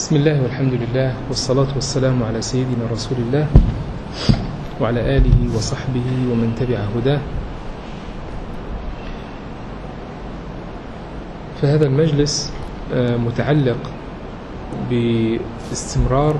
بسم الله والحمد لله والصلاة والسلام على سيدنا رسول الله وعلى آله وصحبه ومن تبع هداه فهذا المجلس متعلق باستمرار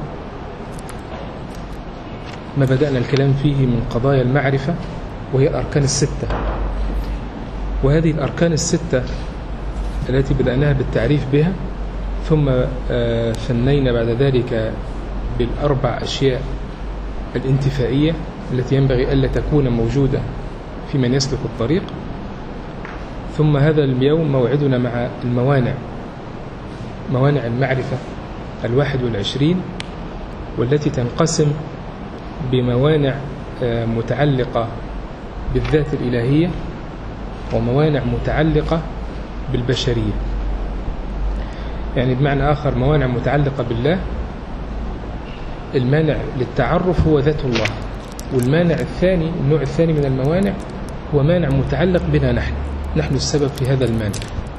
ما بدأنا الكلام فيه من قضايا المعرفة وهي الأركان الستة وهذه الأركان الستة التي بدأناها بالتعريف بها ثم ثنينا بعد ذلك بالأربع أشياء الانتفائية التي ينبغي ألا تكون موجودة في من يسلك الطريق ثم هذا اليوم موعدنا مع الموانع موانع المعرفة الواحد والعشرين والتي تنقسم بموانع متعلقة بالذات الإلهية وموانع متعلقة بالبشرية يعني بمعنى آخر موانع متعلقة بالله المانع للتعرف هو ذات الله والمانع الثاني النوع الثاني من الموانع هو مانع متعلق بنا نحن نحن السبب في هذا المانع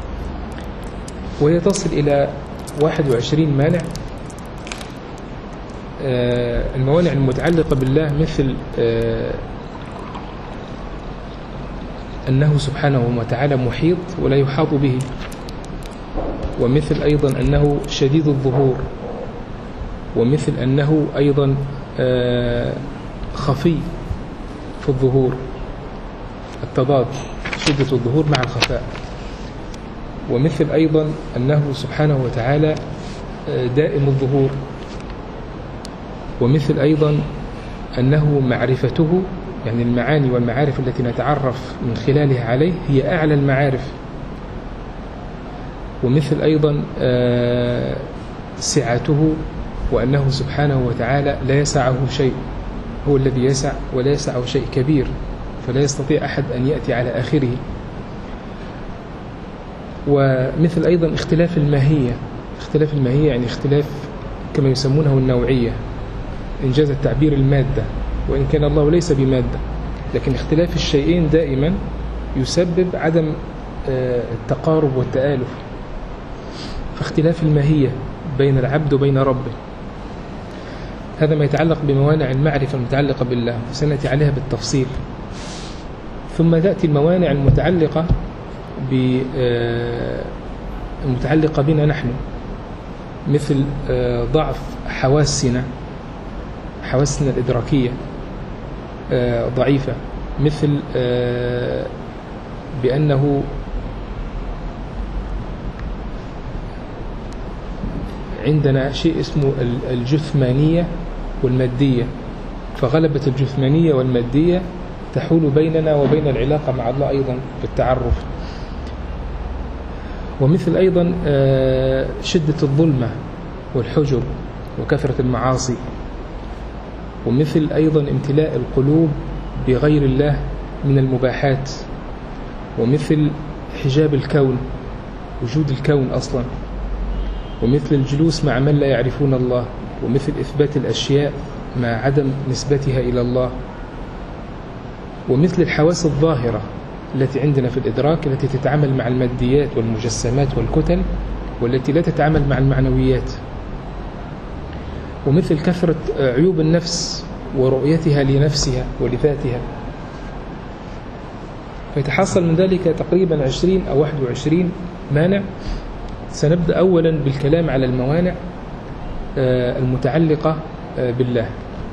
وهي تصل إلى 21 مانع الموانع المتعلقة بالله مثل أنه سبحانه وتعالى محيط ولا يحاط به ومثل أيضا أنه شديد الظهور ومثل أنه أيضا خفي في الظهور التضاد شدة الظهور مع الخفاء ومثل أيضا أنه سبحانه وتعالى دائم الظهور ومثل أيضا أنه معرفته يعني المعاني والمعارف التي نتعرف من خلالها عليه هي أعلى المعارف ومثل أيضا سعته وأنه سبحانه وتعالى لا يسعه شيء هو الذي يسع ولا يسعه شيء كبير فلا يستطيع أحد أن يأتي على آخره ومثل أيضا اختلاف الماهية اختلاف الماهية يعني اختلاف كما يسمونه النوعية إنجاز التعبير المادة وإن كان الله ليس بمادة لكن اختلاف الشيئين دائما يسبب عدم التقارب والتآلف فاختلاف الماهية بين العبد وبين ربه هذا ما يتعلق بموانع المعرفة المتعلقة بالله سنأتي عليها بالتفصيل ثم تأتي الموانع المتعلقة المتعلقة بنا نحن مثل ضعف حواسنا حواسنا الإدراكية ضعيفة مثل بأنه عندنا شيء اسمه الجثمانية والمادية فغلبة الجثمانية والمادية تحول بيننا وبين العلاقة مع الله أيضا في التعرف ومثل أيضا شدة الظلمة والحجب وكثرة المعاصي ومثل أيضا امتلاء القلوب بغير الله من المباحات ومثل حجاب الكون وجود الكون أصلا ومثل الجلوس مع من لا يعرفون الله ومثل إثبات الأشياء مع عدم نسبتها إلى الله ومثل الحواس الظاهرة التي عندنا في الإدراك التي تتعامل مع الماديات والمجسمات والكتل والتي لا تتعامل مع المعنويات ومثل كثرة عيوب النفس ورؤيتها لنفسها ولذاتها فيتحصل من ذلك تقريبا 20 أو 21 مانع سنبدأ أولا بالكلام على الموانع المتعلقة بالله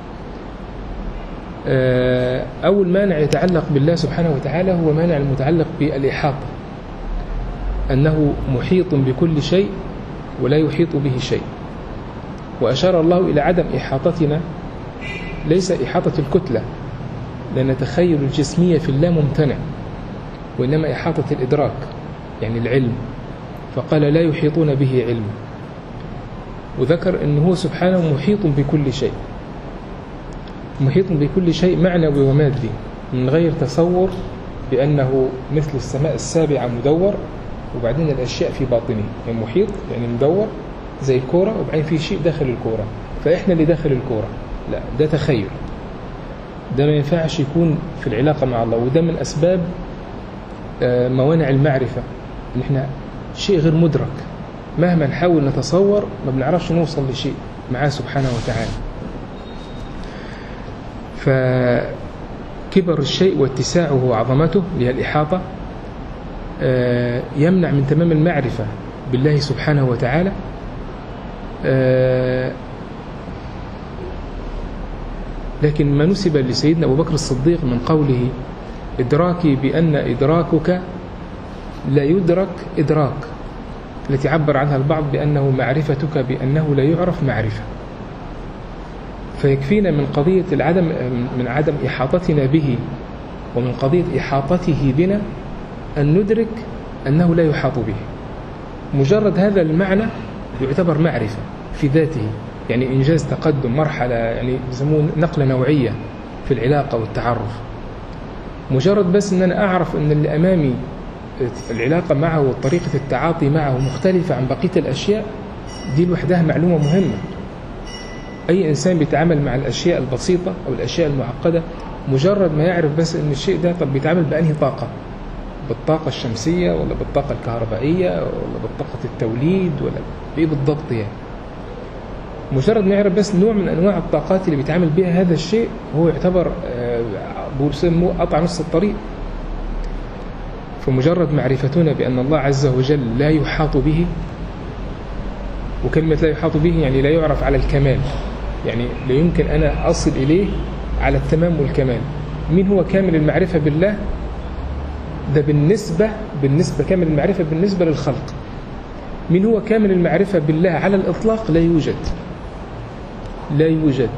أول مانع يتعلق بالله سبحانه وتعالى هو مانع المتعلق بالإحاطة أنه محيط بكل شيء ولا يحيط به شيء وأشار الله إلى عدم إحاطتنا ليس إحاطة الكتلة لأن تخيل الجسمية في الله ممتنع وإنما إحاطة الإدراك يعني العلم فقال لا يحيطون به علما وذكر أنه سبحانه محيط بكل شيء محيط بكل شيء معنوي ومادي من غير تصور بأنه مثل السماء السابعة مدور وبعدين الأشياء في باطنه يعني محيط يعني مدور زي الكورة وبعدين في شيء داخل الكورة فإحنا اللي داخل الكورة لا ده تخيل ده ما ينفعش يكون في العلاقة مع الله وده من أسباب موانع المعرفة إن إحنا شيء غير مدرك مهما نحاول نتصور ما بنعرفش نوصل لشيء معاه سبحانه وتعالى فكبر الشيء واتساعه وعظمته اللي هي الإحاطة آه، يمنع من تمام المعرفة بالله سبحانه وتعالى آه، لكن ما نسب لسيدنا أبو بكر الصديق من قوله إدراكي بأن إدراكك لا يدرك إدراك التي عبر عنها البعض بأنه معرفتك بأنه لا يعرف معرفة فيكفينا من قضية العدم من عدم إحاطتنا به ومن قضية إحاطته بنا أن ندرك أنه لا يحاط به مجرد هذا المعنى يعتبر معرفة في ذاته يعني إنجاز تقدم مرحلة يعني يسمون نقلة نوعية في العلاقة والتعرف مجرد بس أن أنا أعرف أن اللي أمامي العلاقة معه وطريقة التعاطي معه مختلفة عن بقية الأشياء دي لوحدها معلومة مهمة أي إنسان بيتعامل مع الأشياء البسيطة أو الأشياء المعقدة مجرد ما يعرف بس أن الشيء ده طب بيتعامل بأنهي طاقة بالطاقة الشمسية ولا بالطاقة الكهربائية ولا بالطاقة التوليد ولا بإيه بالضبط يعني مجرد ما يعرف بس نوع من أنواع الطاقات اللي بيتعامل بها هذا الشيء هو يعتبر بيسموه قطع نص الطريق فمجرد معرفتنا بأن الله عز وجل لا يحاط به وكلمة لا يحاط به يعني لا يعرف على الكمال يعني لا يمكن أنا أصل إليه على التمام والكمال مين هو كامل المعرفة بالله ده بالنسبة بالنسبة كامل المعرفة بالنسبة للخلق من هو كامل المعرفة بالله على الإطلاق لا يوجد لا يوجد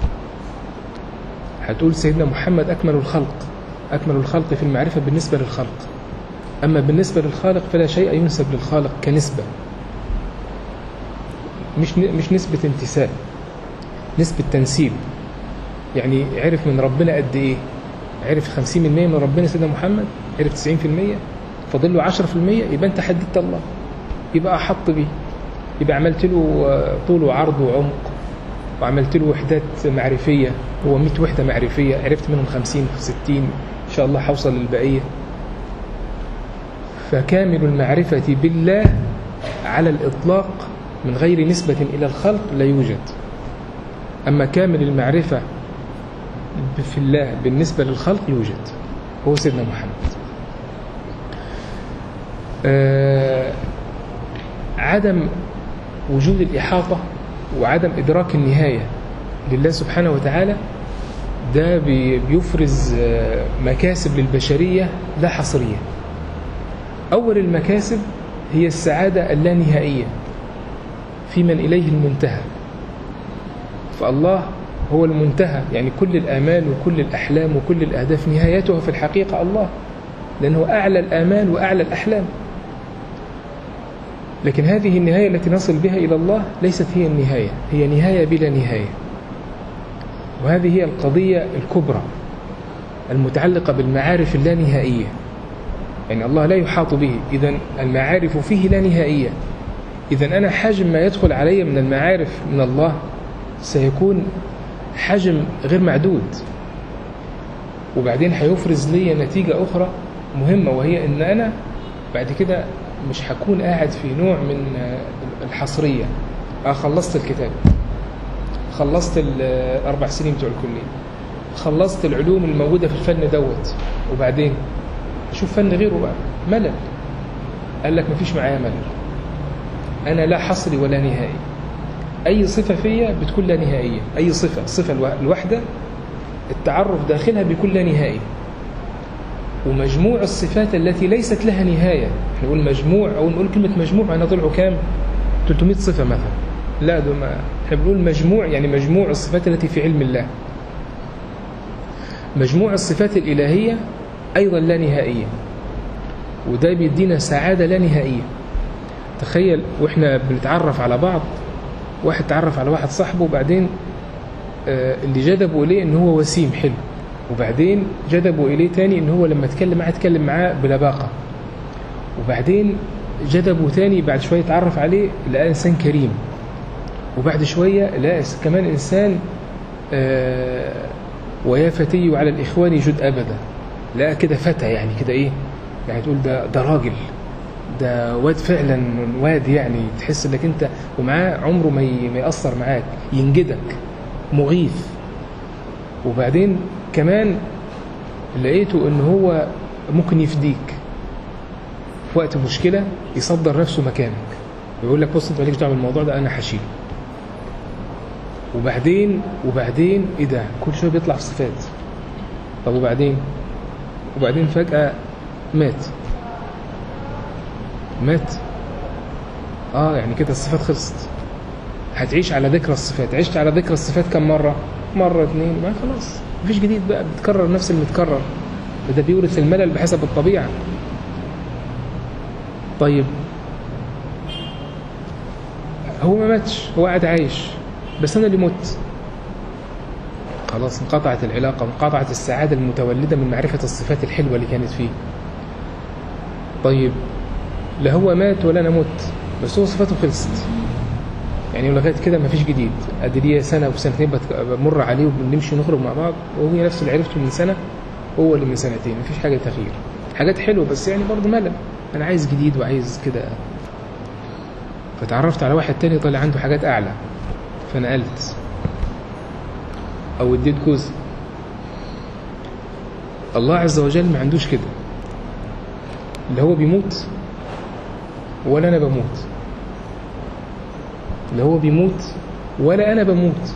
هتقول سيدنا محمد أكمل الخلق أكمل الخلق في المعرفة بالنسبة للخلق أما بالنسبة للخالق فلا شيء ينسب للخالق كنسبة مش مش نسبة انتساب نسبة تنسيب يعني عرف من ربنا قد إيه عرف 50% من ربنا سيدنا محمد عرف 90% فاضل له 10% يبقى أنت حددت الله يبقى أحط بيه يبقى عملت له طول وعرض وعمق وعملت له وحدات معرفية هو 100 وحدة معرفية عرفت منهم 50 60 إن شاء الله حوصل للبقية فكامل المعرفة بالله على الإطلاق من غير نسبة إلى الخلق لا يوجد أما كامل المعرفة في الله بالنسبة للخلق يوجد هو سيدنا محمد آه عدم وجود الإحاطة وعدم إدراك النهاية لله سبحانه وتعالى ده بيفرز مكاسب للبشرية لا حصرية أول المكاسب هي السعادة اللانهائية في من إليه المنتهى فالله هو المنتهى يعني كل الآمال وكل الأحلام وكل الأهداف نهايتها في الحقيقة الله لأنه أعلى الآمال وأعلى الأحلام لكن هذه النهاية التي نصل بها إلى الله ليست هي النهاية هي نهاية بلا نهاية وهذه هي القضية الكبرى المتعلقة بالمعارف اللانهائية يعني الله لا يحاط به إذا المعارف فيه لا نهائية إذا أنا حجم ما يدخل علي من المعارف من الله سيكون حجم غير معدود وبعدين هيفرز لي نتيجة أخرى مهمة وهي أن أنا بعد كده مش هكون قاعد في نوع من الحصرية آه خلصت الكتاب خلصت الأربع سنين بتوع الكلية خلصت العلوم الموجودة في الفن دوت وبعدين شوف فن غيره بقى ملل قال لك مفيش معايا ملل أنا لا حصري ولا نهائي أي صفة فيا بتكون لا نهائية أي صفة الصفة الواحدة التعرف داخلها بيكون لا نهائي ومجموع الصفات التي ليست لها نهاية احنا نقول مجموع أو نقول كلمة مجموع أنا طلعوا كام 300 صفة مثلا لا ده ما احنا بنقول مجموع يعني مجموع الصفات التي في علم الله مجموع الصفات الإلهية أيضا لا نهائية وده بيدينا سعادة لا نهائية تخيل وإحنا بنتعرف على بعض واحد تعرف على واحد صاحبه وبعدين اللي جذبوا إليه إن هو وسيم حلو وبعدين جذبوا إليه تاني إن هو لما اتكلم معاه اتكلم معاه بلباقة وبعدين جذبوا تاني بعد شوية اتعرف عليه لقى إنسان كريم وبعد شوية لقى كمان إنسان آه ويا فتي وعلى الإخوان جد أبدا لقى كده فتى يعني كده إيه يعني تقول ده ده راجل ده واد فعلا واد يعني تحس انك انت ومعاه عمره ما ي- ما يأثر معاك ينجدك مغيث وبعدين كمان لقيته ان هو ممكن يفديك في وقت مشكلة يصدر نفسه مكانك ويقول لك بص انت مالكش دعوه بالموضوع ده انا هشيله وبعدين وبعدين ايه ده كل شويه بيطلع في صفات طب وبعدين وبعدين فجأة مات مات اه يعني كده الصفات خلصت هتعيش على ذكرى الصفات عشت على ذكرى الصفات كم مرة مرة اتنين ما خلاص مفيش جديد بقى بتكرر نفس المتكرر ده بيورث الملل بحسب الطبيعة طيب هو ما ماتش هو قاعد عايش بس انا اللي مت خلاص انقطعت العلاقة انقطعت السعادة المتولدة من معرفة الصفات الحلوة اللي كانت فيه طيب لا هو مات ولا انا مت بس هو صفاته خلصت يعني لغايه كده مفيش جديد ادي لي سنه وسنتين بت- بمر عليه وبنمشي نخرج مع بعض وهو نفس اللي عرفته من سنه هو اللي من سنتين مفيش حاجه تغيير حاجات حلوه بس يعني برضه ملل انا عايز جديد وعايز كده فتعرفت على واحد تاني طلع عنده حاجات اعلى فنقلت او اديت جزء الله عز وجل ما عندوش كده اللي هو بيموت ولا انا بموت لا هو بيموت ولا انا بموت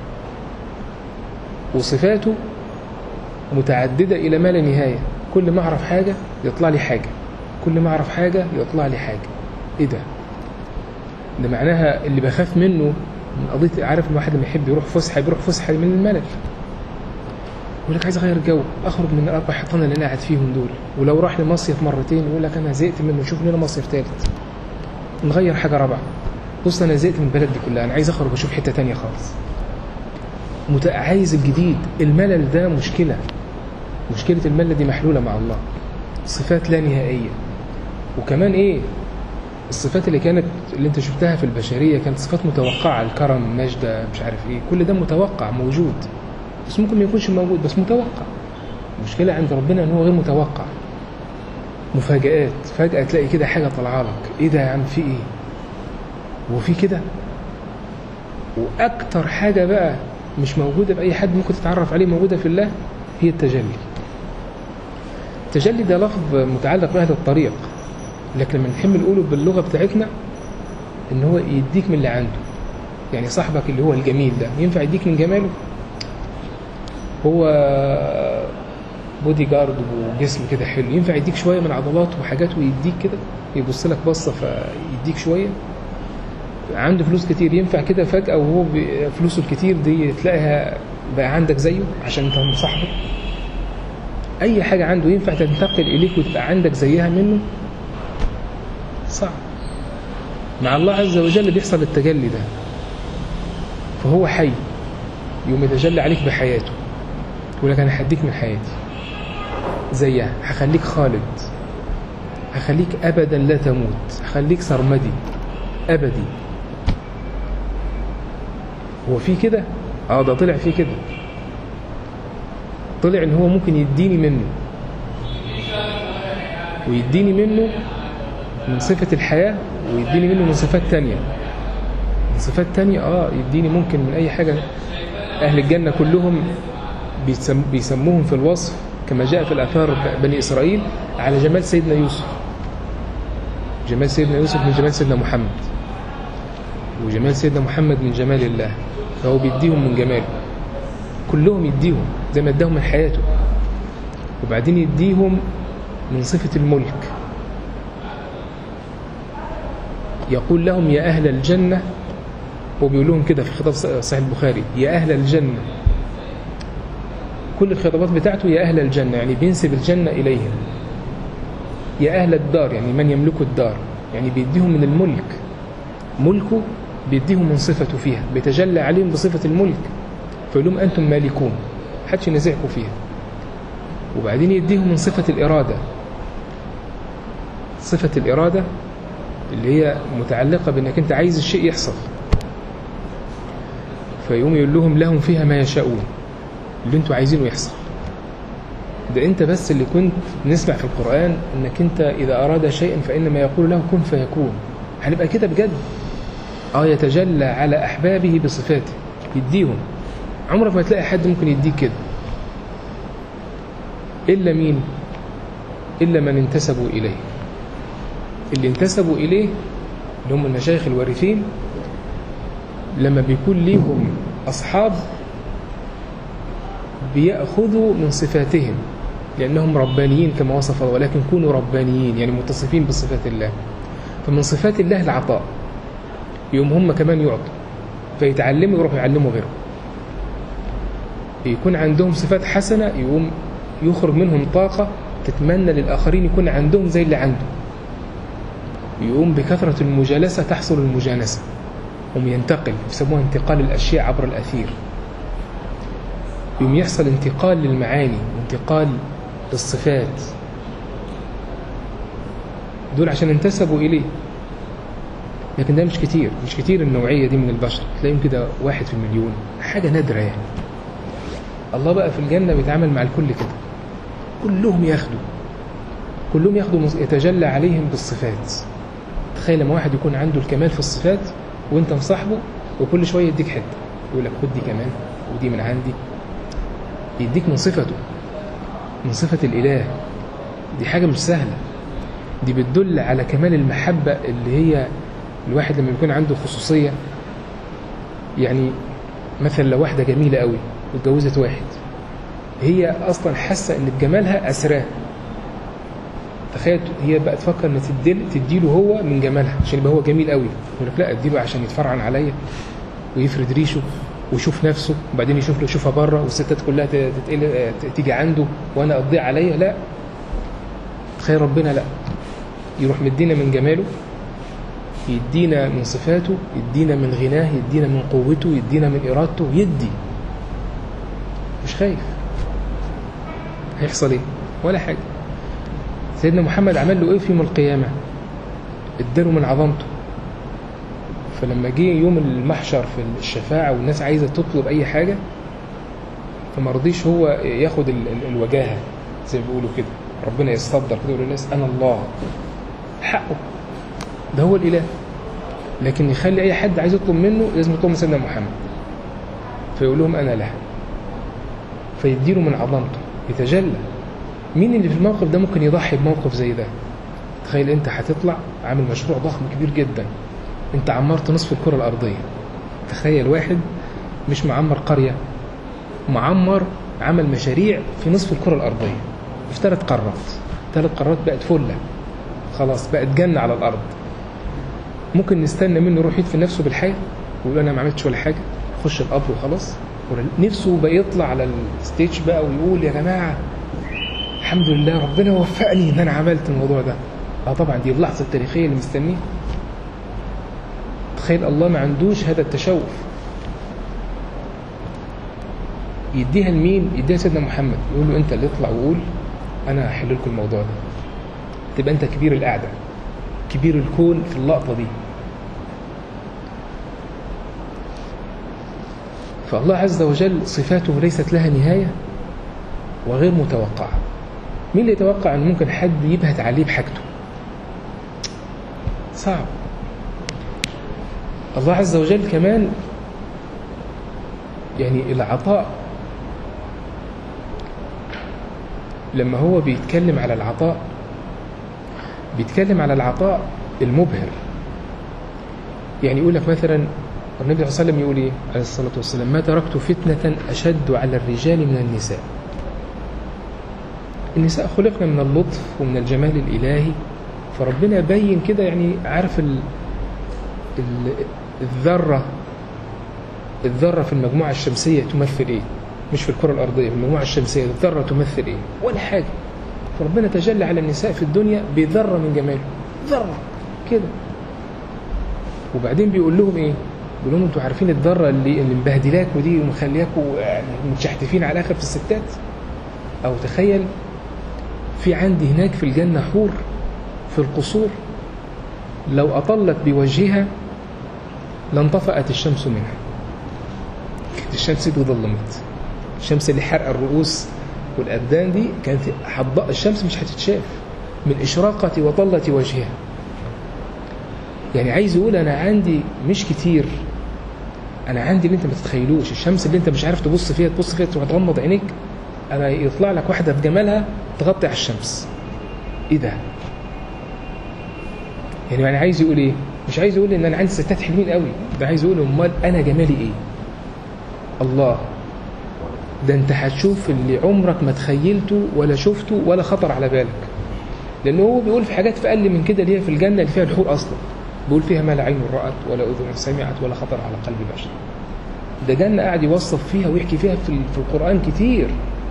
وصفاته متعددة إلى ما لا نهاية كل ما أعرف حاجة يطلع لي حاجة كل ما أعرف حاجة يطلع لي حاجة إيه ده؟ ده معناها اللي بخاف منه من قضية عارف الواحد لما يحب يروح فسحة بيروح فسحة من الملل يقول لك عايز أغير جو أخرج من الأربع حيطان اللي أنا قاعد فيهم دول ولو راح لمصيف مرتين يقول لك أنا زهقت منه نشوف لنا مصيف ثالث نغير حاجة رابعة بص أنا زهقت من البلد دي كلها أنا عايز أخرج وأشوف حتة تانية خالص مت... عايز الجديد الملل ده مشكلة مشكلة الملل دي محلولة مع الله صفات لا نهائية وكمان إيه الصفات اللي كانت اللي انت شفتها في البشرية كانت صفات متوقعة الكرم مجدة مش عارف ايه كل ده متوقع موجود بس ممكن ما يكونش موجود بس متوقع المشكلة عند ربنا ان هو غير متوقع مفاجآت فجأة تلاقي كده حاجة طالعه لك ايه ده يا عم في ايه هو في كده واكتر حاجة بقى مش موجودة بأي حد ممكن تتعرف عليه موجودة في الله هي التجلي التجلي ده لفظ متعلق بهذا الطريق لكن لما نحب نقوله باللغة بتاعتنا ان هو يديك من اللي عنده يعني صاحبك اللي هو الجميل ده ينفع يديك من جماله هو بودي جارد وجسم كده حلو ينفع يديك شوية من عضلاته وحاجات ويديك كده يبص لك بصة فيديك شوية عنده فلوس كتير ينفع كده فجأة وهو ب- فلوسه الكتير دي تلاقيها بقى عندك زيه عشان انت مصاحبه اي حاجة عنده ينفع تنتقل اليك وتبقى عندك زيها منه صعب مع الله عز وجل بيحصل التجلي ده فهو حي يوم يتجلى عليك بحياته يقول لك انا هديك من حياتي زيها هخليك خالد هخليك ابدا لا تموت هخليك سرمدي ابدي هو في كده اه ده طلع فيه كده طلع ان هو ممكن يديني منه ويديني منه من صفة الحياة ويديني منه من صفات تانية من صفات تانية اه يديني ممكن من اي حاجة اهل الجنة كلهم بيسم بيسموهم في الوصف كما جاء في الاثار ب- بني اسرائيل على جمال سيدنا يوسف جمال سيدنا يوسف من جمال سيدنا محمد وجمال سيدنا محمد من جمال الله فهو بيديهم من جماله كلهم يديهم زي ما اداهم من حياته وبعدين يديهم من صفة الملك يقول لهم يا أهل الجنة هو بيقول لهم كده في خطاب صحيح البخاري يا أهل الجنة كل الخطابات بتاعته يا أهل الجنة يعني بينسب الجنة إليهم يا أهل الدار يعني من يملك الدار يعني بيديهم من الملك ملكه بيديهم من صفته فيها بيتجلى عليهم بصفة الملك فيقول لهم أنتم مالكون حدش ينازعكم فيها وبعدين يديهم من صفة الإرادة صفة الإرادة اللي هي متعلقة بأنك أنت عايز الشيء يحصل فيقوم يقول لهم لهم فيها ما يشاءون اللي أنتوا عايزينه يحصل ده انت بس اللي كنت نسمع في القرآن انك انت اذا اراد شيئا فانما يقول له كن فيكون هنبقى كده بجد اه يتجلى على احبابه بصفاته يديهم عمرك ما تلاقي حد ممكن يديك كده الا مين الا من انتسبوا اليه اللي انتسبوا اليه اللي هم المشايخ الوارثين لما بيكون ليهم اصحاب بيأخذوا من صفاتهم لأنهم ربانيين كما وصف الله ولكن كونوا ربانيين يعني متصفين بصفات الله فمن صفات الله العطاء يوم هم كمان يعطوا فيتعلموا يروحوا يعلموا غيرهم يكون عندهم صفات حسنة يقوم يخرج منهم طاقة تتمنى للآخرين يكون عندهم زي اللي عنده يقوم بكثرة المجالسة تحصل المجانسة هم ينتقل يسموها انتقال الأشياء عبر الأثير يوم يحصل انتقال للمعاني وانتقال للصفات دول عشان انتسبوا إليه لكن ده مش كتير مش كتير النوعية دي من البشر تلاقيهم كده واحد في المليون حاجة نادرة يعني الله بقى في الجنة بيتعامل مع الكل كده كلهم ياخدوا كلهم ياخدوا يتجلى عليهم بالصفات تخيل لما واحد يكون عنده الكمال في الصفات وانت مصاحبه وكل شوية يديك حتة يقول لك خد دي كمان ودي من عندي يديك من صفته من صفة الإله دي حاجة مش سهلة دي بتدل على كمال المحبة اللي هي الواحد لما يكون عنده خصوصية يعني مثلا لو واحدة جميلة قوي واتجوزت واحد هي أصلا حاسة إن بجمالها أسراه تخيل هي بقى تفكر إن تديل تديله هو من جمالها عشان يبقى هو جميل قوي يقول لك لا اديله عشان يتفرعن عليا ويفرد ريشه ويشوف نفسه وبعدين يشوف له يشوفها بره والستات كلها تتقل تيجي عنده وانا اضيع عليا لا تخيل ربنا لا يروح مدينا من جماله يدينا من صفاته يدينا من غناه يدينا من قوته يدينا من إرادته يدي مش خايف هيحصل ايه ولا حاجة سيدنا محمد عمل له ايه في يوم القيامة اداله من عظمته فلما جه يوم المحشر في الشفاعة والناس عايزة تطلب أي حاجة فما رضيش هو ياخد ال ال الوجاهة زي ما بيقولوا كده ربنا يصدر كده يقول للناس أنا الله حقه ده هو الإله لكن يخلي أي حد عايز يطلب منه لازم يطلب من سيدنا محمد فيقول لهم أنا له فيديله من عظمته يتجلى مين اللي في الموقف ده ممكن يضحي بموقف زي ده تخيل انت هتطلع عامل مشروع ضخم كبير جدا انت عمرت نصف الكرة الأرضية تخيل واحد مش معمر قرية معمر عمل مشاريع في نصف الكرة الأرضية في ثلاث قارات ثلاث قارات بقت فلة خلاص بقت جنة على الأرض ممكن نستنى منه يروح يدفن نفسه بالحياة ويقول أنا ما عملتش ولا حاجة خش القبر وخلاص نفسه بقى يطلع على الستيج بقى ويقول يا جماعة الحمد لله ربنا وفقني ان انا عملت الموضوع ده اه طبعا دي اللحظة التاريخية اللي مستنيه تخيل الله ما عندوش هذا التشوف يديها لمين يديها سيدنا محمد يقول له انت اللي اطلع وقول انا هحل لكم الموضوع ده تبقى انت كبير القعده كبير الكون في اللقطه دي فالله عز وجل صفاته ليست لها نهايه وغير متوقعه مين اللي يتوقع ان ممكن حد يبهت عليه بحاجته صعب الله عز وجل كمان يعني العطاء لما هو بيتكلم على العطاء بيتكلم على العطاء المبهر يعني يقول لك مثلا النبي صلى الله عليه وسلم يقول ايه عليه الصلاة والسلام ما تركت فتنة أشد على الرجال من النساء النساء خلقنا من اللطف ومن الجمال الإلهي فربنا بين كده يعني عارف ال... ال... الذرة الذرة في المجموعة الشمسية تمثل ايه مش في الكرة الأرضية في المجموعة الشمسية الذرة تمثل ايه ولا حاجة فربنا تجلى على النساء في الدنيا بذرة من جماله ذرة كده وبعدين بيقول لهم ايه بيقول لهم انتوا عارفين الذرة اللي اللي مبهدلاكوا دي ومخلياكوا يعني متشحتفين على الاخر في الستات او تخيل في عندي هناك في الجنة حور في القصور لو أطلت بوجهها لانطفأت الشمس منها الشمس دي ظلمت الشمس اللي حرق الرؤوس والأبدان دي كانت حضاء الشمس مش هتتشاف من إشراقة وطلة وجهها يعني عايز يقول أنا عندي مش كتير أنا عندي اللي أنت ما تتخيلوش الشمس اللي أنت مش عارف تبص فيها تبص فيها تروح تغمض عينيك أنا يطلع لك واحدة بجمالها تغطي على الشمس إيه ده؟ يعني أنا عايز يقول إيه؟ مش عايز يقول إن أنا عندي ستات حلوين قوي ده عايز يقول أمال أنا جمالي إيه؟ الله ده انت هتشوف اللي عمرك ما تخيلته ولا شفته ولا خطر على بالك لأنه هو بيقول في حاجات في أقل من كده اللي هي في الجنة اللي فيها الحور أصلا بيقول فيها ما لا عين رأت ولا أذن سمعت ولا خطر على قلب بشر ده جنة قاعد يوصف فيها ويحكي فيها في, في القرآن كتير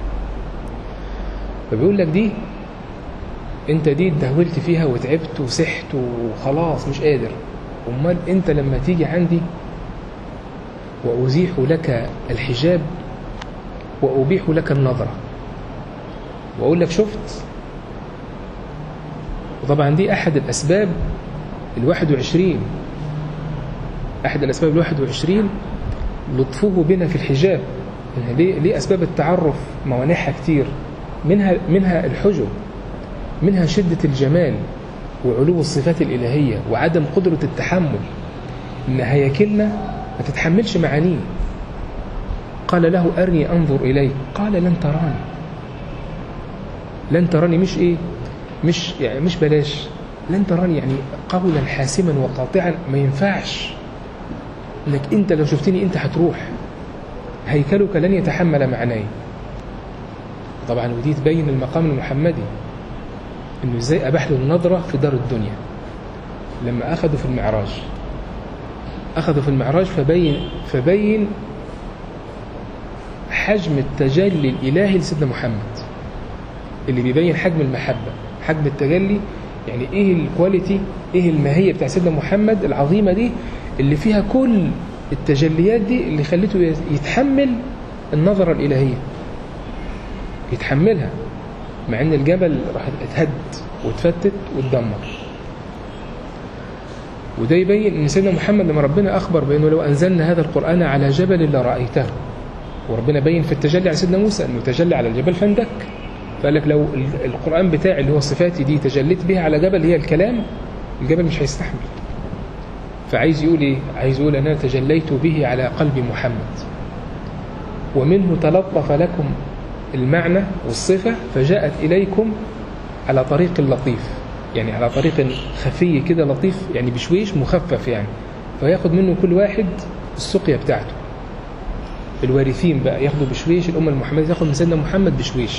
فبيقول لك دي انت دي اتدهولت فيها وتعبت وسحت وخلاص مش قادر امال انت لما تيجي عندي وأزيح لك الحجاب وأبيح لك النظرة وأقول لك شفت وطبعا دي أحد الأسباب الواحد وعشرين أحد الأسباب الواحد وعشرين لطفه بنا في الحجاب إن ليه, ليه أسباب التعرف موانحها كتير منها, منها الحجب منها شدة الجمال وعلو الصفات الإلهية وعدم قدرة التحمل إن هياكلنا ما تتحملش معانيه قال له أرني أنظر إليك قال لن تراني لن تراني مش إيه مش يعني مش بلاش لن تراني يعني قولا حاسما وقاطعا ما ينفعش انك انت لو شفتني انت هتروح هيكلك لن يتحمل معناي طبعا ودي تبين المقام المحمدي انه ازاي اباح له النظره في دار الدنيا لما اخذوا في المعراج اخذوا في المعراج فبين فبين حجم التجلي الالهي لسيدنا محمد اللي بيبين حجم المحبه حجم التجلي يعني ايه الكواليتي ايه الماهيه بتاع سيدنا محمد العظيمه دي اللي فيها كل التجليات دي اللي خلته يتحمل النظره الالهيه يتحملها مع ان الجبل راح اتهد واتفتت واتدمر وده يبين ان سيدنا محمد لما ربنا اخبر بانه لو انزلنا هذا القران على جبل لرايته وربنا بين في التجلي على سيدنا موسى انه تجلى على الجبل فاندك فقال لك لو القرآن بتاعي اللي هو صفاتي دي تجليت بها على جبل هي الكلام الجبل مش هيستحمل فعايز يقول ايه عايز يقول انا تجليت به على قلب محمد ومنه تلطف لكم المعنى والصفة فجاءت إليكم على طريق لطيف يعني على طريق خفي كده لطيف يعني بشويش مخفف يعني فياخد منه كل واحد السقية بتاعته الوارثين بقى ياخدوا بشويش الأمة المحمدية تاخد من سيدنا محمد بشويش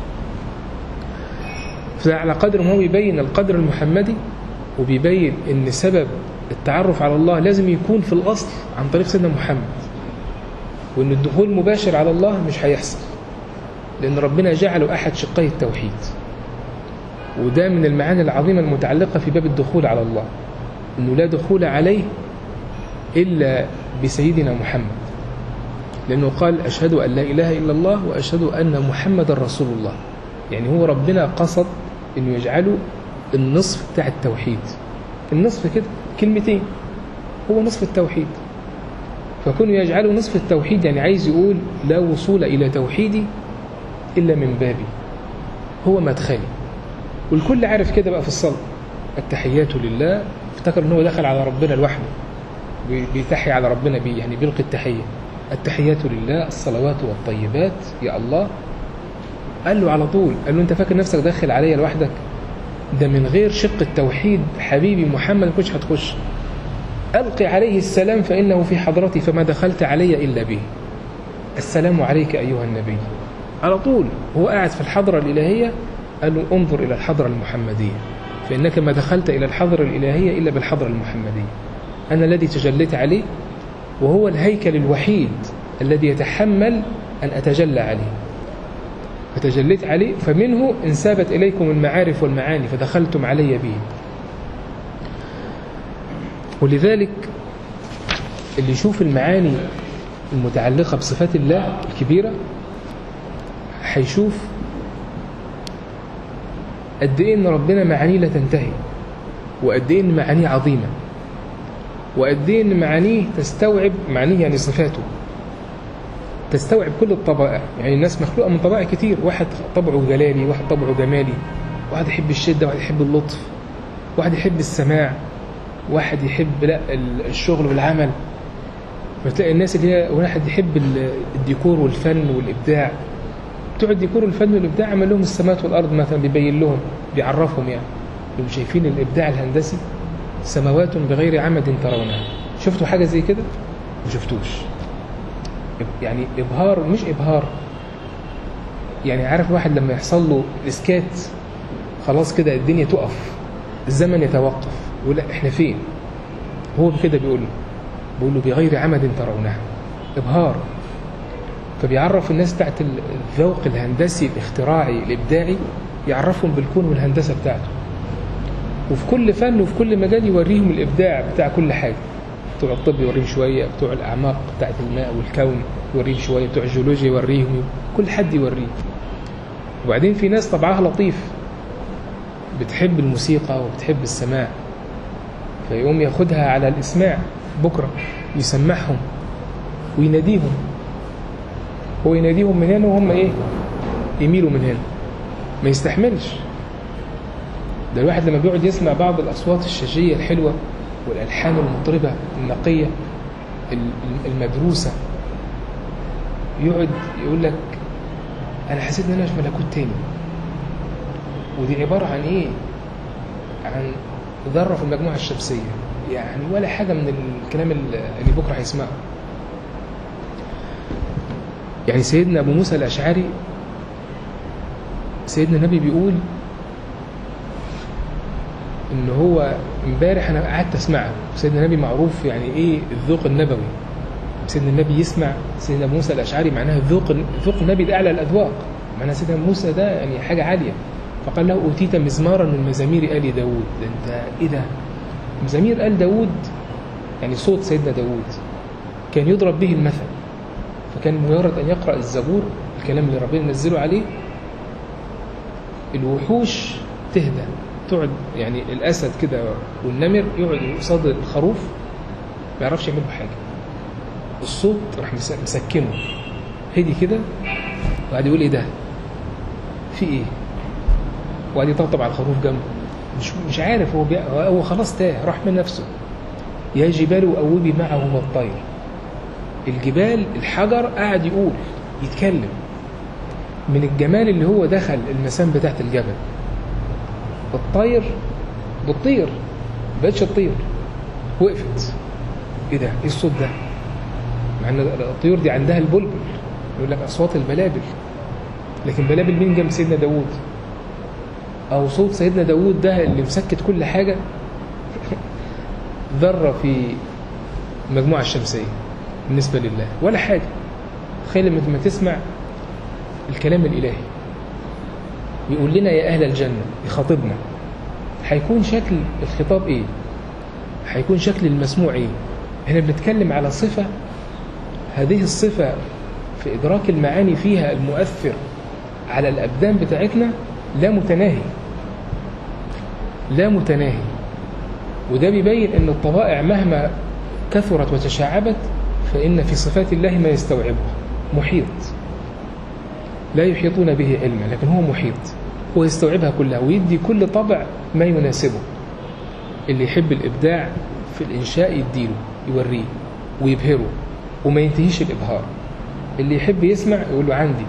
فعلى قدر ما هو بيبين القدر المحمدي وبيبين ان سبب التعرف على الله لازم يكون في الأصل عن طريق سيدنا محمد وان الدخول مباشر على الله مش هيحصل لأن ربنا جعله أحد شقي التوحيد وده من المعاني العظيمة المتعلقة في باب الدخول على الله أنه لا دخول عليه إلا بسيدنا محمد لأنه قال أشهد أن لا إله إلا الله وأشهد أن محمد رسول الله يعني هو ربنا قصد أنه يجعله النصف بتاع التوحيد النصف كده كلمتين هو نصف التوحيد فكونه يجعله نصف التوحيد يعني عايز يقول لا وصول إلى توحيدي إلا من بابي هو مدخلي والكل عارف كده بقى في الصلاة التحيات لله افتكر ان هو دخل على ربنا لوحده بيتحي على ربنا بيه يعني بيلقي التحية التحيات لله الصلوات والطيبات يا الله قال له على طول قال له انت فاكر نفسك داخل عليا لوحدك ده من غير شق التوحيد حبيبي محمد كنتش هتخش ألقي عليه السلام فإنه في حضرتي فما دخلت علي إلا به السلام عليك أيها النبي على طول هو قاعد في الحضرة الإلهية قال له انظر إلى الحضرة المحمدية فإنك ما دخلت إلى الحضرة الإلهية إلا بالحضرة المحمدية أنا الذي تجليت عليه وهو الهيكل الوحيد الذي يتحمل أن أتجلى عليه فتجليت عليه فمنه انسابت إليكم المعارف والمعاني فدخلتم علي به ولذلك اللي يشوف المعاني المتعلقة بصفات الله الكبيرة هيشوف قد ايه ان ربنا معانيه لا تنتهي وقد ايه ان معانيه عظيمه وقد ايه ان معانيه تستوعب معانيه يعني صفاته تستوعب كل الطبائع يعني الناس مخلوقة من طبائع كتير واحد طبعه جلالي واحد طبعه جمالي واحد يحب الشدة واحد يحب اللطف واحد يحب السماع واحد يحب لا الشغل والعمل فتلاقي الناس اللي هي واحد يحب الديكور والفن والإبداع بتوع الديكور والفن والإبداع عمل لهم السماوات والأرض مثلا بيبين لهم بيعرفهم يعني لو شايفين الإبداع الهندسي سماوات بغير عمد ترونها شفتوا حاجة زي كده؟ ما شفتوش يعني إبهار مش إبهار يعني عارف واحد لما يحصل له إسكات خلاص كده الدنيا تقف الزمن يتوقف يقول احنا فين هو كده بيقول له بيقول له بغير عمد ترونها إبهار فبيعرف الناس بتاعت الذوق الهندسي الاختراعي الإبداعي يعرفهم بالكون والهندسة بتاعته وفي كل فن وفي كل مجال يوريهم الإبداع بتاع كل حاجة بتوع الطب يوريهم شوية بتوع الأعماق بتاعت الماء والكون يوريهم شوية بتوع الجيولوجيا يوريهم كل حد يوريه وبعدين في ناس طبعها لطيف بتحب الموسيقى وبتحب السماع فيقوم ياخدها على الإسماع بكرة يسمعهم ويناديهم هو يناديهم من هنا وهم إيه يميلوا من هنا ما يستحملش ده الواحد لما بيقعد يسمع بعض الأصوات الشجية الحلوة والألحان المطربة النقية المدروسة يقعد يقول لك أنا حسيت إن أنا في ملكوت تاني ودي عبارة عن إيه؟ عن ذرة في المجموعة الشمسية يعني ولا حاجة من الكلام اللي بكرة هيسمعه يعني سيدنا أبو موسى الأشعري سيدنا النبي بيقول ان هو امبارح انا قعدت اسمعه سيدنا النبي معروف يعني ايه الذوق النبوي سيدنا النبي يسمع سيدنا موسى الاشعري معناها الذوق ذوق النبي ده اعلى الاذواق معناها سيدنا موسى ده يعني حاجه عاليه فقال له اوتيت مزمارا من مزامير ال داوود ده انت ايه ده مزامير ال داوود يعني صوت سيدنا داوود كان يضرب به المثل فكان مجرد ان يقرا الزبور الكلام اللي ربنا نزله عليه الوحوش تهدى تقعد يعني الاسد كده والنمر يقعد قصاد الخروف ما يعرفش يعمل له حاجه الصوت راح مسكنه هدي كده وقعد يقول ايه ده في ايه وقعد يطبطب على الخروف جنبه مش مش عارف هو بي... هو خلاص تاه راح من نفسه يا جبال أوبي معه الطير الجبال الحجر قاعد يقول يتكلم من الجمال اللي هو دخل المسام بتاعت الجبل الطير بتطير بقتش تطير وقفت ايه ده ايه الصوت ده مع ان الطيور دي عندها البلبل يقول لك اصوات البلابل لكن بلابل مين جنب سيدنا داوود او صوت سيدنا داوود ده اللي مسكت كل حاجه ذره في المجموعه الشمسيه بالنسبه لله ولا حاجه تخيل لما تسمع الكلام الالهي يقول لنا يا أهل الجنة يخاطبنا هيكون شكل الخطاب إيه هيكون شكل المسموع إيه هنا بنتكلم على صفة هذه الصفة في إدراك المعاني فيها المؤثر على الأبدان بتاعتنا لا متناهي لا متناهي وده بيبين أن الطبائع مهما كثرت وتشعبت فإن في صفات الله ما يستوعبها محيط لا يحيطون به علما لكن هو محيط هو يستوعبها كلها ويدي كل طبع ما يناسبه اللي يحب الإبداع في الإنشاء يديله يوريه ويبهره وما ينتهيش الإبهار اللي يحب يسمع يقول له عندي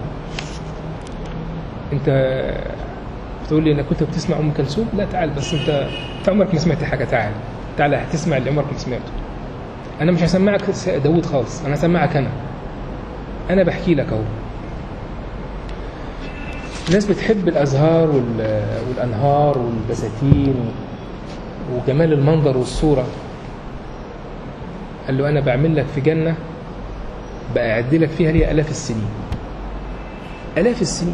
انت بتقول لي انك كنت بتسمع ام كلثوم لا تعال بس انت انت عمرك ما سمعت حاجه تعال تعال هتسمع اللي عمرك ما سمعته انا مش هسمعك داوود خالص انا هسمعك انا انا بحكي لك اهو الناس بتحب الازهار والانهار والبساتين وجمال المنظر والصوره قال له انا بعمل لك في جنه بأعد لك فيها ليها الاف السنين الاف السنين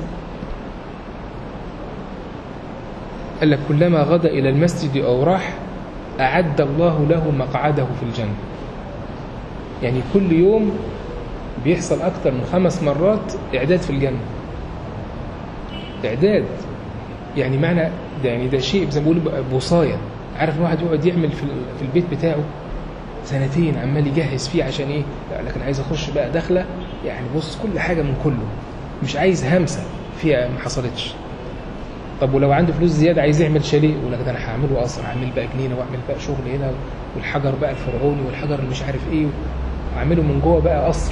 قال لك كلما غدا الى المسجد او راح اعد الله له مقعده في الجنه يعني كل يوم بيحصل اكتر من خمس مرات اعداد في الجنه اعداد يعني معنى ده يعني ده شيء زي ما بيقولوا بوصايه عارف الواحد يقعد يعمل في في البيت بتاعه سنتين عمال يجهز فيه عشان ايه لا لكن عايز اخش بقى داخله يعني بص كل حاجة من كله مش عايز همسة فيها ما حصلتش طب ولو عنده فلوس زيادة عايز يعمل شاليه يقول لك ده أنا هعمله قصر هعمل بقى جنينة وأعمل بقى شغل هنا والحجر بقى الفرعوني والحجر اللي مش عارف إيه وأعمله من جوه بقى قصر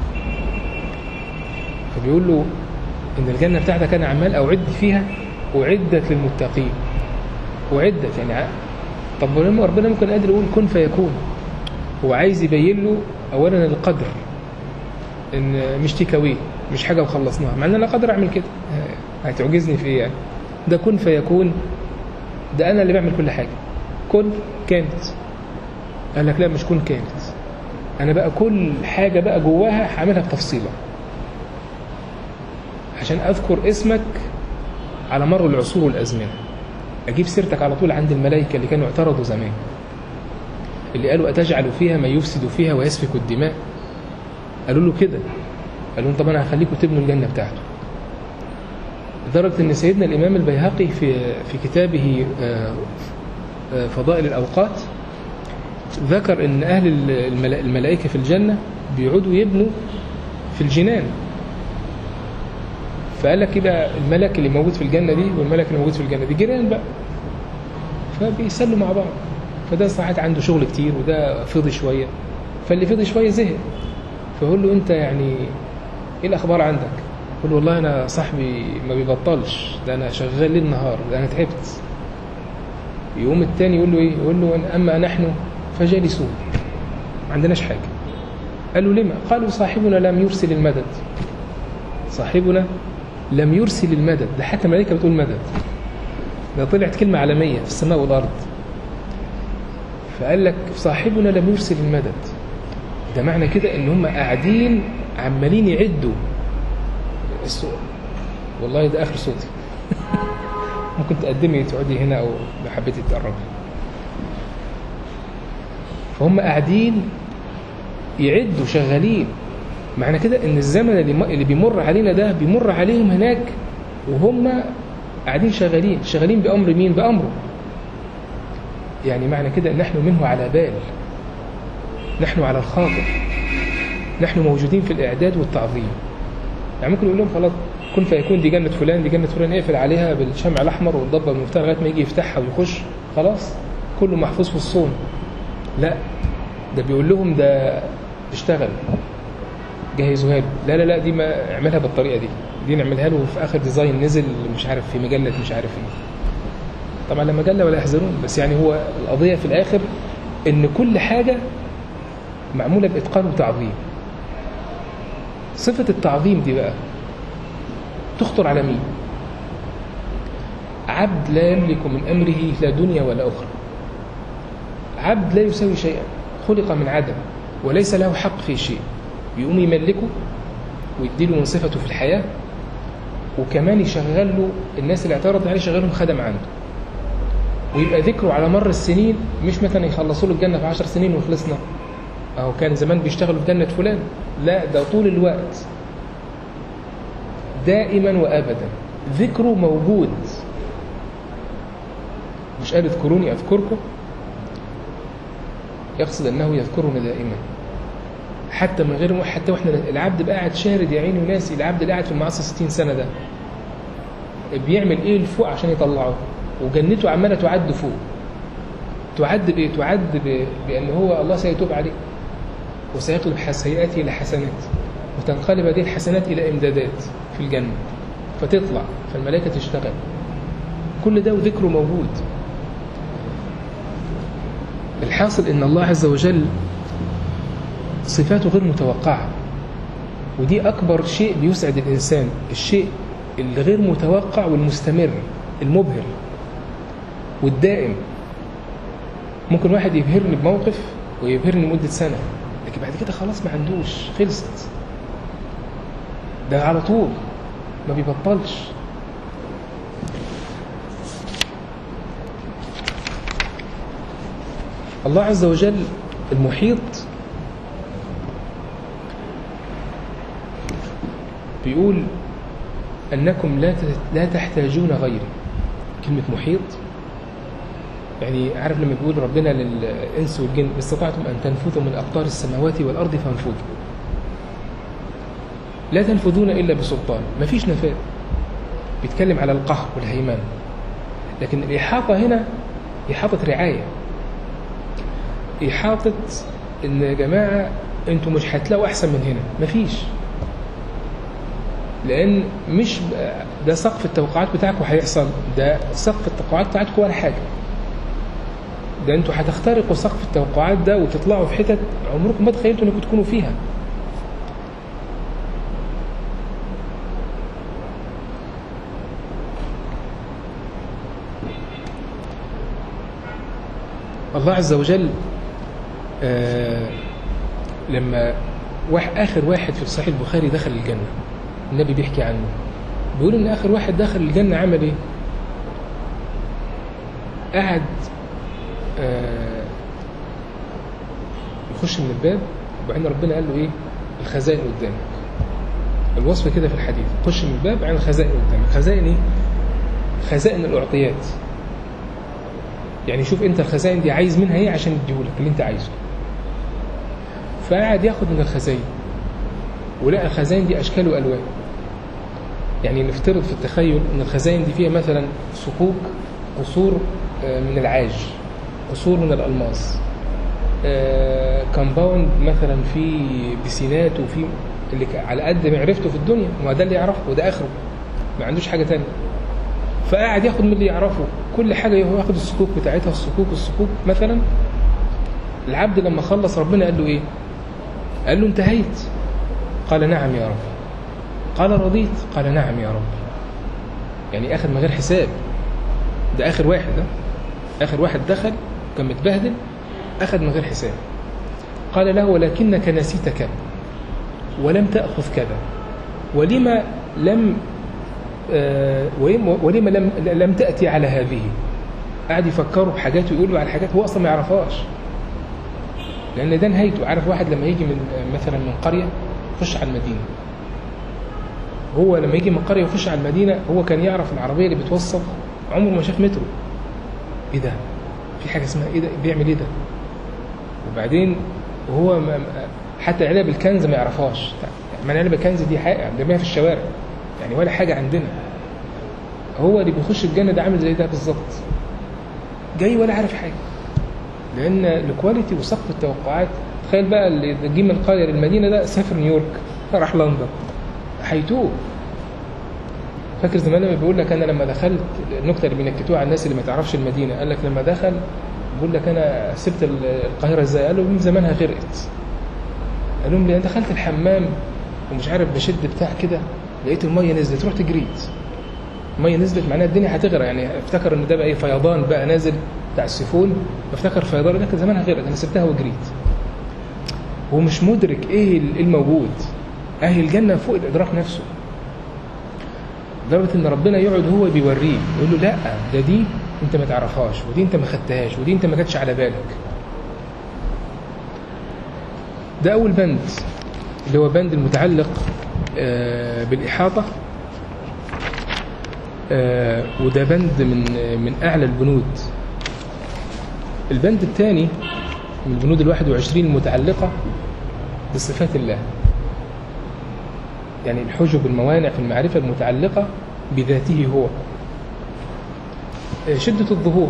فبيقول له إن الجنة بتاعتك أنا عمال أعد فيها أعدت للمتقين أعدت يعني طب ولما ربنا ممكن قادر يقول كن فيكون هو عايز يبين له أولا القدر إن مش تيكاوي مش حاجة وخلصناها مع إن أنا قادر أعمل كده هتعجزني في إيه يعني ده كن فيكون ده أنا اللي بعمل كل حاجة كن كانت قال لك لا مش كن كانت أنا بقى كل حاجة بقى جواها هعملها بتفصيلة عشان أذكر اسمك على مر العصور والأزمنة أجيب سيرتك على طول عند الملائكة اللي كانوا اعترضوا زمان اللي قالوا أتجعل فيها من يفسد فيها ويسفك الدماء قالوا له كده قالوا لهم طب أنا هخليكم تبنوا الجنة بتاعته لدرجة أن سيدنا الإمام البيهقي في في كتابه فضائل الأوقات ذكر أن أهل الملائكة في الجنة بيقعدوا يبنوا في الجنان فقال لك كده الملك اللي موجود في الجنة دي والملك اللي موجود في الجنة دي جيران بقى فبيسلوا مع بعض فده ساعات عنده شغل كتير وده فضي شوية فاللي فضي شوية زهق فيقول له انت يعني ايه الاخبار عندك يقول له والله انا صاحبي ما بيبطلش ده انا شغال ليل نهار ده انا تعبت يقوم التاني يقول له ايه يقول له اما نحن فجالسون ما عندناش حاجة قالوا لما قالوا صاحبنا لم يرسل المدد صاحبنا لم يرسل المدد ده حتى الملائكة بتقول مدد ده طلعت كلمة عالمية في السماء والأرض فقال لك صاحبنا لم يرسل المدد ده معنى كده ان هم قاعدين عمالين يعدوا السؤال والله ده اخر صوتي ممكن تقدمي تقعدي هنا او لو حبيتي تقربي فهم قاعدين يعدوا شغالين معنى كده ان الزمن اللي, اللي بيمر علينا ده بيمر عليهم هناك وهم قاعدين شغالين شغالين بأمر مين بأمره يعني معنى كده ان نحن منه على بال نحن على الخاطر نحن موجودين في الإعداد والتعظيم يعني ممكن يقول لهم خلاص كن فيكون دي جنة فلان دي جنة فلان اقفل عليها بالشمع الأحمر والضبة المفتاح لغاية ما يجي يفتحها ويخش خلاص كله محفوظ في الصون لا ده بيقول لهم ده اشتغل جهزوها له لا لا لا دي ما اعملها بالطريقة دي دي نعملها له في آخر ديزاين نزل مش عارف في مجلة مش عارف ايه طبعا لا مجلة ولا يحزنون بس يعني هو القضية في الآخر ان كل حاجة معمولة بإتقان وتعظيم صفة التعظيم دي بقى تخطر على مين عبد لا يملك من أمره لا دنيا ولا أخرى عبد لا يساوي شيئا خلق من عدم وليس له حق في شيء يقوم يملكه ويديله من صفته في الحياة وكمان يشغل له الناس اللي اعترض عليه يشغلهم خدم عنده ويبقى ذكره على مر السنين مش مثلا يخلصوا له الجنة في عشر سنين وخلصنا أو كان زمان بيشتغلوا في جنة فلان لا ده طول الوقت دائما وأبدا ذكره موجود مش قال اذكروني أذكركم يقصد أنه يذكرنا دائما حتى من غير حتى واحنا العبد بقى قاعد شارد يا عيني وناسي العبد اللي قاعد في المعصية 60 سنة ده بيعمل ايه لفوق عشان يطلعه وجنته عمالة تعد فوق تعد بايه تعد بان هو الله سيتوب عليه وسيقلب سيئاته الى حسنات وتنقلب هذه الحسنات الى امدادات في الجنه فتطلع فالملائكه تشتغل كل ده وذكره موجود الحاصل ان الله عز وجل صفاته غير متوقعه ودي اكبر شيء بيسعد الانسان الشيء اللي غير متوقع والمستمر المبهر والدائم ممكن واحد يبهرني بموقف ويبهرني مدة سنة لكن بعد كده خلاص ما عندوش خلصت ده على طول ما بيبطلش الله عز وجل المحيط بيقول أنكم لا لا تحتاجون غيري كلمة محيط يعني عارف لما بيقول ربنا للإنس والجن استطعتم أن تنفذوا من أقطار السماوات والأرض فانفذوا لا تنفذون إلا بسلطان مفيش نفاذ بيتكلم على القهر والهيمان لكن الإحاطة هنا إحاطة رعاية إحاطة إن يا جماعة أنتوا مش هتلاقوا أحسن من هنا مفيش لأن مش ده سقف التوقعات بتاعكم هيحصل ده سقف التوقعات بتاعتكم ولا حاجة ده أنتوا هتخترقوا سقف التوقعات ده وتطلعوا في حتت عمركم ما تخيلتوا إنكم تكونوا فيها الله عز وجل آه لما واحد آخر واحد في صحيح البخاري دخل الجنة النبي بيحكي عنه بيقول إن آخر واحد دخل الجنة عمل إيه؟ قعد آه يخش من الباب وبعدين ربنا قال له إيه؟ الخزائن قدامك الوصف كده في الحديث خش من الباب عن الخزائن قدامك خزائن إيه؟ خزائن الأعطيات يعني شوف انت الخزائن دي عايز منها ايه عشان يديهولك اللي انت عايزه فقعد ياخد من الخزائن ولقى الخزائن دي اشكال والوان يعني نفترض في التخيل ان الخزائن دي فيها مثلا صكوك قصور من العاج قصور من الالماس كومباوند مثلا في بسينات وفي اللي على قد معرفته في الدنيا ما ده اللي يعرفه وده اخره ما عندوش حاجه ثانيه فقاعد ياخد من اللي يعرفه كل حاجة ياخد الصكوك بتاعتها الصكوك الصكوك مثلا العبد لما خلص ربنا قال له ايه قال له انتهيت قال نعم يا رب قال رضيت قال نعم يا رب يعني اخذ من غير حساب ده اخر واحد ده اخر واحد دخل كان متبهدل اخذ من غير حساب قال له ولكنك نسيت كذا ولم تأخذ كذا ولما لم آه ولما لم لم تأتي على هذه قاعد يفكروا بحاجات ويقولوا على حاجات هو أصلا ما يعرفهاش لأن ده نهايته عارف واحد لما يجي من مثلا من قرية يخش على المدينة هو لما يجي من قرية ويخش على المدينة هو كان يعرف العربية اللي بتوصل عمره ما شاف مترو ايه ده في حاجة اسمها ايه ده بيعمل ايه ده وبعدين وهو حتى علب الكنز ما يعرفهاش ما علب الكنز دي حاجة بنرميها في الشوارع يعني ولا حاجة عندنا هو اللي بيخش الجنة ده عامل زي ده بالظبط جاي ولا عارف حاجة لأن الكواليتي وسقف التوقعات تخيل بقى اللي جه من القرية للمدينة ده سافر نيويورك راح لندن هيتوه فاكر زمان لما بيقول لك أنا لما دخلت النكتة اللي بينكتوها على الناس اللي ما تعرفش المدينة قال لك لما دخل بيقول لك أنا سبت القاهرة إزاي قال له من زمانها غرقت قال لهم لأن دخلت الحمام ومش عارف بشد بتاع كده لقيت الميه نزلت رحت جريت الميه نزلت معناها الدنيا هتغرق يعني افتكر ان ده بقى ايه فيضان بقى نازل بتاع السيفون فافتكر فيضان لكن زمانها غرقت انا سبتها وجريت هو مش مدرك ايه الموجود اهل الجنه فوق الادراك نفسه لدرجه ان ربنا يقعد هو بيوريه يقول له لا ده دي انت ما تعرفهاش ودي انت ما خدتهاش ودي انت ما جاتش على بالك ده اول بند اللي هو بند المتعلق بالإحاطة وده بند من من أعلى البنود البند الثاني من البنود الواحد وعشرين المتعلقة بصفات الله يعني الحجب الموانع في المعرفة المتعلقة بذاته هو شدة الظهور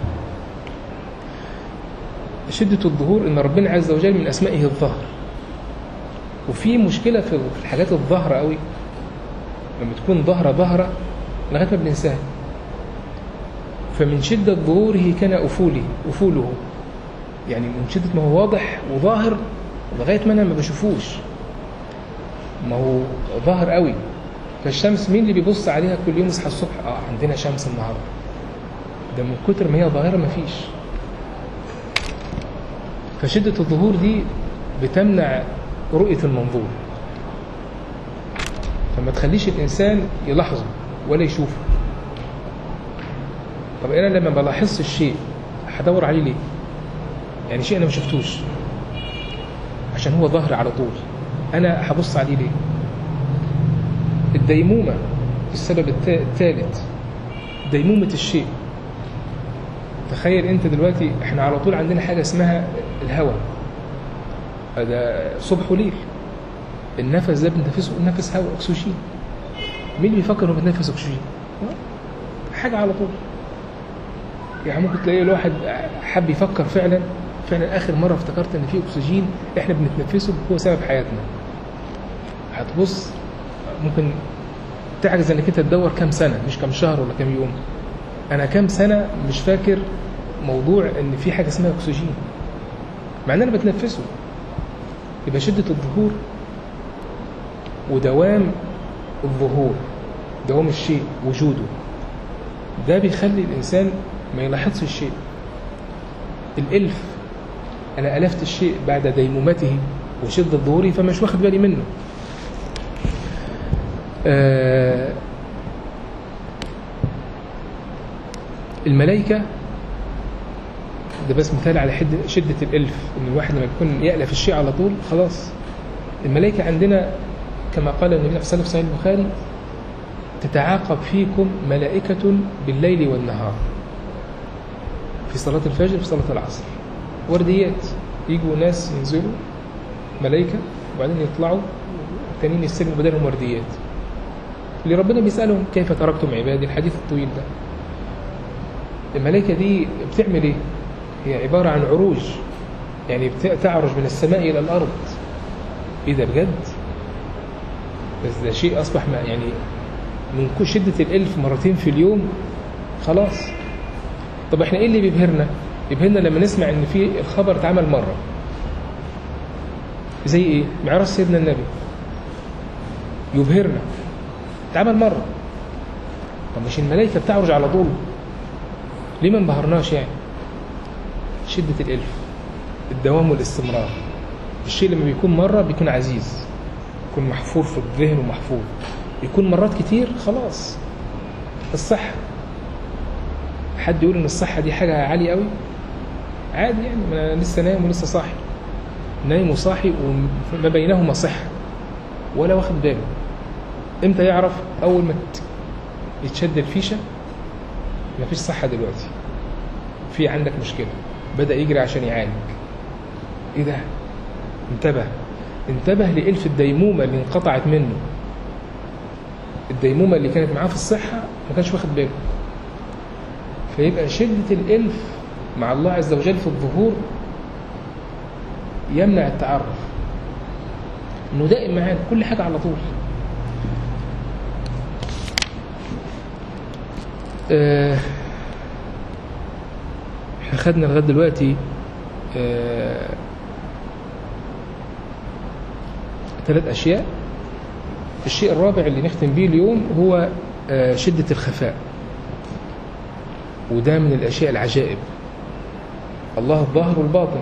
شدة الظهور إن ربنا عز وجل من أسمائه الظهر وفي مشكلة في الحاجات الظاهرة قوي لما تكون ظاهرة ظاهرة لغاية ما بننساها فمن شدة ظهوره كان أفوله أفوله يعني من شدة ما هو واضح وظاهر لغاية ما أنا ما بشوفوش ما هو ظاهر قوي فالشمس مين اللي بيبص عليها كل يوم يصحى الصبح اه عندنا شمس النهارده ده من كتر ما هي ظاهره ما فيش فشده الظهور دي بتمنع رؤيه المنظور فما تخليش الانسان يلاحظه ولا يشوفه طب انا لما بلاحظش الشيء هدور عليه ليه يعني شيء انا ما شفتوش عشان هو ظاهر على طول انا هبص عليه ليه الديمومة السبب الثالث ديمومة الشيء تخيل انت دلوقتي احنا على طول عندنا حاجة اسمها الهوى هذا صبح وليل النفس ده بنتنفسه نفس هواء اكسجين مين اللي بيفكر انه بيتنفس اكسجين حاجه على طول يعني ممكن تلاقي الواحد حب يفكر فعلا فعلا اخر مره افتكرت ان في اكسجين احنا بنتنفسه هو سبب حياتنا هتبص ممكن تعجز انك انت تدور كام سنه مش كام شهر ولا كام يوم انا كام سنه مش فاكر موضوع ان في حاجه اسمها اكسجين مع ان انا بتنفسه يبقى شده الظهور ودوام الظهور دوام الشيء وجوده ده بيخلي الانسان ما يلاحظش الشيء الالف انا الفت الشيء بعد ديمومته وشده ظهوره فمش واخد بالي منه آه الملائكة ده بس مثال على حد شدة الإلف إن الواحد لما يكون يألف الشيء على طول خلاص الملائكة عندنا كما قال النبي صلى الله عليه وسلم في صحيح البخاري تتعاقب فيكم ملائكة بالليل والنهار في صلاة الفجر في صلاة العصر ورديات يجوا ناس ينزلوا ملائكة وبعدين يطلعوا التانيين يستلموا بدلهم ورديات اللي ربنا بيسألهم كيف تركتم عبادي الحديث الطويل ده الملائكة دي بتعمل ايه هي عبارة عن عروج يعني تعرج من السماء إلى الأرض إيه ده بجد بس ده شيء أصبح ما يعني من كل شدة الألف مرتين في اليوم خلاص طب احنا ايه اللي بيبهرنا يبهرنا لما نسمع ان في الخبر اتعمل مرة زي ايه معراج سيدنا النبي يبهرنا اتعمل مرة طب مش الملائكة بتعرج على طول ليه ما انبهرناش يعني شدة الألف الدوام والاستمرار الشيء لما بيكون مرة بيكون عزيز يكون محفور في الذهن ومحفوظ يكون مرات كتير خلاص الصحة حد يقول ان الصحة دي حاجة عالية قوي عادي يعني ما أنا لسه نايم ولسه صاحي نايم وصاحي وما بينهما صحة ولا واخد باله امتى يعرف اول ما يتشد الفيشة مفيش صحة دلوقتي في عندك مشكلة بدأ يجري عشان يعالج ايه ده انتبه انتبه لإلف الديمومة اللي انقطعت منه الديمومة اللي كانت معاه في الصحة ما كانش واخد باله فيبقى شدة الإلف مع الله عز وجل في الظهور يمنع التعرف انه دائم معانا كل حاجة على طول آه احنا خدنا لغايه دلوقتي آه ثلاث اشياء الشيء الرابع اللي نختم به اليوم هو آه شده الخفاء وده من الاشياء العجائب الله الظاهر والباطن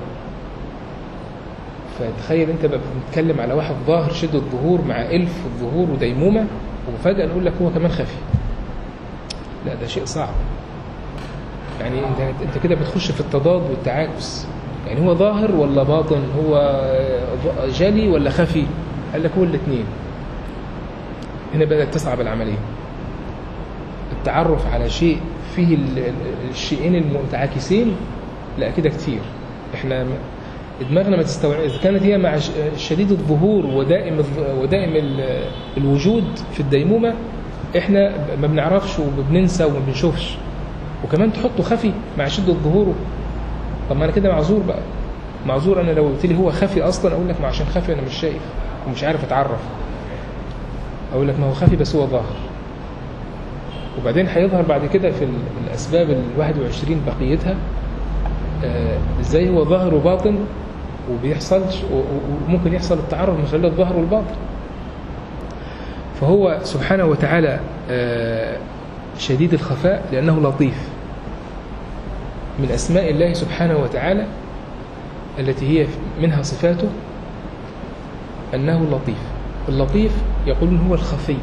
فتخيل انت بقى بنتكلم على واحد ظاهر شده ظهور مع الف الظهور وديمومه وفجاه نقول لك هو كمان خفي لا ده شيء صعب يعني انت انت كده بتخش في التضاد والتعاكس يعني هو ظاهر ولا باطن هو جلي ولا خفي قال لك هو الاثنين هنا بدأت تصعب العملية التعرف على شيء فيه الشيئين المتعاكسين لا كده كتير احنا دماغنا ما تستوعب اذا كانت هي مع شديد الظهور ودائم ودائم الوجود في الديمومه احنا ما بنعرفش وبننسى وما بنشوفش وكمان تحطه خفي مع شدة ظهوره طب ما انا كده معذور بقى معذور انا لو قلت لي هو خفي اصلا اقول لك ما عشان خفي انا مش شايف ومش عارف اتعرف اقول لك ما هو خفي بس هو ظاهر وبعدين هيظهر بعد كده في الاسباب ال 21 بقيتها آه ازاي هو ظاهر وباطن وبيحصلش وممكن يحصل التعرف من خلال الظاهر والباطن فهو سبحانه وتعالى آه شديد الخفاء لأنه لطيف من أسماء الله سبحانه وتعالى التي هي منها صفاته أنه لطيف اللطيف يقولون هو الخفي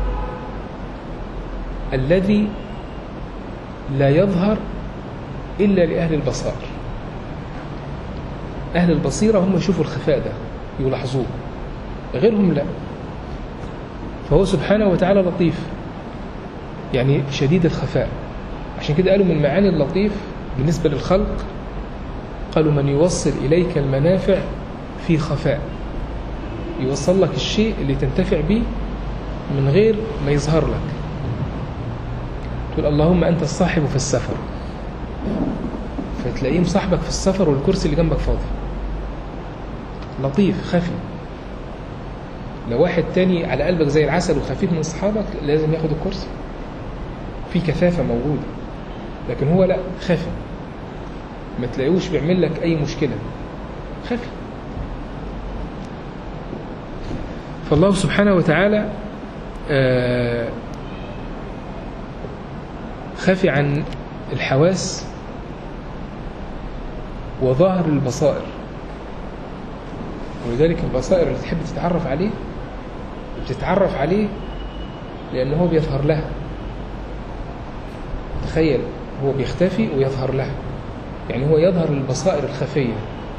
الذي لا يظهر إلا لأهل البصار أهل البصيرة هم يشوفوا الخفاء ده يلاحظوه غيرهم لا فهو سبحانه وتعالى لطيف يعني شديد الخفاء عشان كده قالوا من معاني اللطيف بالنسبة للخلق قالوا من يوصل إليك المنافع في خفاء يوصل لك الشيء اللي تنتفع به من غير ما يظهر لك تقول اللهم أنت الصاحب في السفر فتلاقيه مصاحبك في السفر والكرسي اللي جنبك فاضي لطيف خفي لو واحد تاني على قلبك زي العسل وخفيف من أصحابك لازم ياخد الكرسي في كثافة موجودة لكن هو لا خفي ما تلاقيهوش بيعمل لك أي مشكلة خفي فالله سبحانه وتعالى آه خفي عن الحواس وظاهر البصائر ولذلك البصائر اللي تحب تتعرف عليه بتتعرف عليه لأنه هو بيظهر لها تخيل هو بيختفي ويظهر لها يعني هو يظهر البصائر الخفية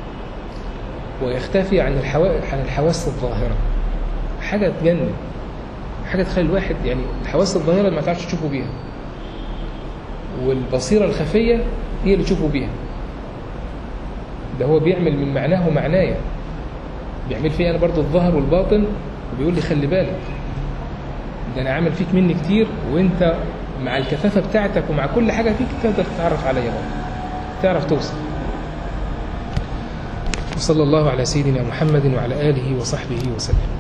ويختفي عن عن الحواس الظاهرة حاجة تجنن حاجة تخلي الواحد يعني الحواس الظاهرة ما تعرفش تشوفه بيها والبصيرة الخفية هي اللي تشوفه بيها ده هو بيعمل من معناه معنايا بيعمل فيه أنا برضو الظهر والباطن وبيقول لي خلي بالك ده أنا عامل فيك مني كتير وانت مع الكثافة بتاعتك ومع كل حاجة فيك تقدر تتعرف عليا برضه تعرف توصل وصلى الله على سيدنا محمد وعلى آله وصحبه وسلم